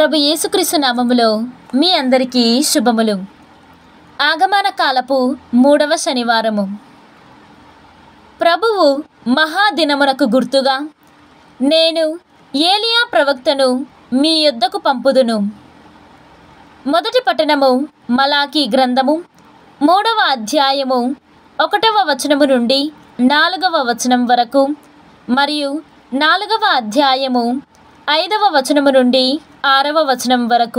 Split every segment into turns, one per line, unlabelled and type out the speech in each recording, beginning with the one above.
ప్రభు యేసుక్రీస్తు నామములో మీ అందరికీ శుభములు ఆగమన కాలపు మూడవ శనివారము ప్రభువు మహాదినమునకు గుర్తుగా నేను ఏలియా ప్రవక్తను మీ యొద్దకు పంపుదును మొదటి పట్టణము మలాకి గ్రంథము మూడవ అధ్యాయము ఒకటవ వచనము నుండి నాలుగవ వచనం వరకు మరియు నాలుగవ అధ్యాయము ఐదవ వచనము నుండి ఆరవ వచనం వరకు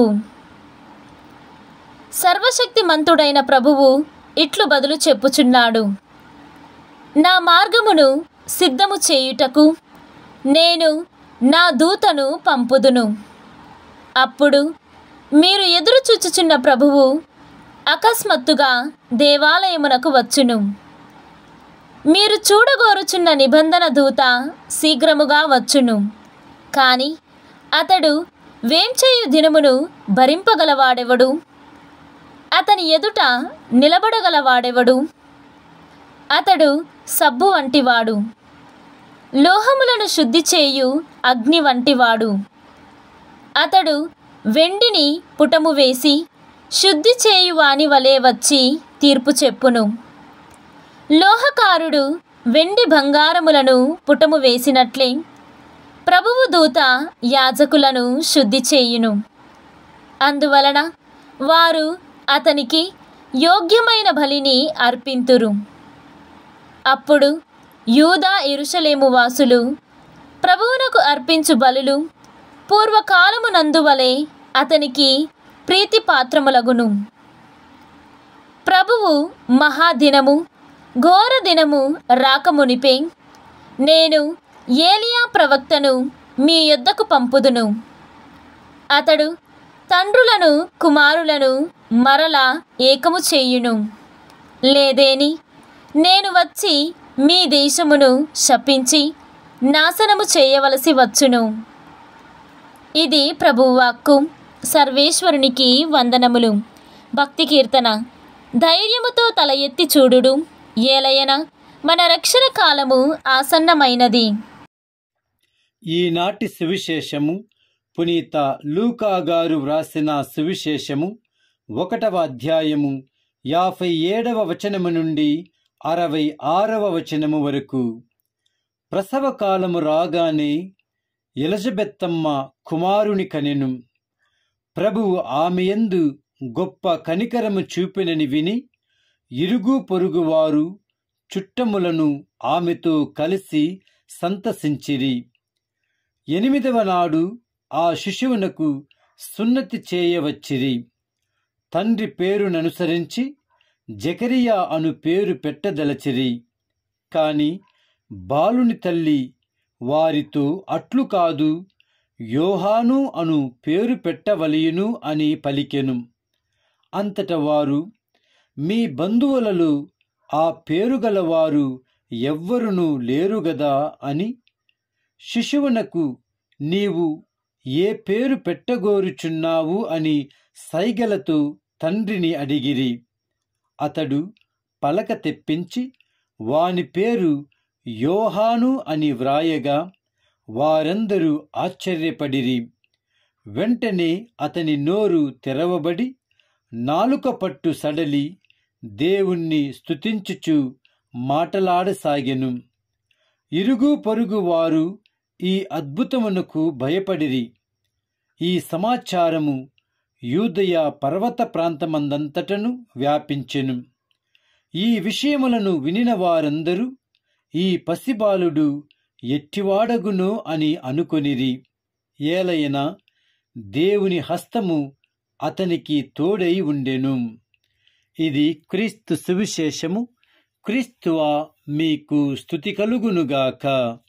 సర్వశక్తిమంతుడైన ప్రభువు ఇట్లు బదులు చెప్పుచున్నాడు నా మార్గమును సిద్ధము చేయుటకు నేను నా దూతను పంపుదును అప్పుడు మీరు ఎదురు చూచుచున్న ప్రభువు అకస్మాత్తుగా దేవాలయమునకు వచ్చును మీరు చూడగోరుచున్న నిబంధన దూత శీఘ్రముగా వచ్చును కాని అతడు వేంచేయు దినమును భరింపగలవాడెవడు అతని ఎదుట నిలబడగలవాడెవడు అతడు సబ్బు వంటివాడు లోహములను శుద్ధి చేయు అగ్ని వంటివాడు అతడు వెండిని పుటము వేసి శుద్ధి చేయు వాని వలె వచ్చి తీర్పు చెప్పును లోహకారుడు వెండి బంగారములను పుటము వేసినట్లే ప్రభువు దూత యాజకులను శుద్ధి చేయును అందువలన వారు అతనికి యోగ్యమైన బలిని అర్పింతురు అప్పుడు యూదా ఎరుషలేము వాసులు ప్రభువునకు అర్పించు బలులు పూర్వకాలమునందువలే అతనికి ప్రీతిపాత్రములగును ప్రభువు మహాదినము ఘోర దినము రాకమునిపే నేను ఏలియా ప్రవక్తను మీ యొద్దకు పంపుదును అతడు తండ్రులను కుమారులను మరల ఏకము చేయును లేదేని నేను వచ్చి మీ దేశమును శపించి నాశనము చేయవలసి వచ్చును ఇది ప్రభువాక్కు సర్వేశ్వరునికి వందనములు భక్తి కీర్తన ధైర్యముతో తల ఎత్తి చూడుడు ఏలయన మన రక్షణ కాలము ఆసన్నమైనది
ఈనాటి సువిశేషము పునీత లూకా గారు వ్రాసిన సువిశేషము ఒకటవ అధ్యాయము యాభై ఏడవ వచనము నుండి అరవై ఆరవ వచనము వరకు ప్రసవ కాలము రాగానే ఎలజబెత్తమ్మ కుమారుని కనెను ప్రభువు ఆమెయందు గొప్ప కనికరము చూపినని విని ఇరుగు పొరుగువారు చుట్టములను ఆమెతో కలిసి సంతసించిరి ఎనిమిదవ నాడు ఆ శిశువునకు సున్నతి చేయవచ్చిరి తండ్రి పేరుననుసరించి జకరియా అను పేరు పెట్టదలచిరి కాని బాలుని తల్లి వారితో అట్లు కాదు యోహాను అను పేరు పెట్టవలయును అని పలికెను అంతట వారు మీ బంధువులలో ఆ పేరుగలవారు ఎవ్వరునూ లేరుగదా అని శిశువునకు నీవు ఏ పేరు పెట్టగోరుచున్నావు అని సైగలతో తండ్రిని అడిగిరి అతడు పలక తెప్పించి వాని పేరు యోహాను అని వ్రాయగా వారందరూ ఆశ్చర్యపడిరి వెంటనే అతని నోరు తెరవబడి నాలుక పట్టు సడలి దేవుణ్ణి స్తుతించుచు మాటలాడసాగెను ఇరుగు పొరుగు వారు ఈ అద్భుతమునకు భయపడిరి ఈ సమాచారము యూదయ పర్వత ప్రాంతమందంతటను వ్యాపించెను ఈ విషయములను వినిన వారందరూ ఈ పసిబాలుడు ఎట్టివాడగునో అని అనుకొనిరి ఏలయన దేవుని హస్తము అతనికి తోడై ఉండెను ఇది క్రీస్తు సువిశేషము క్రీస్తువా మీకు స్థుతి కలుగునుగాక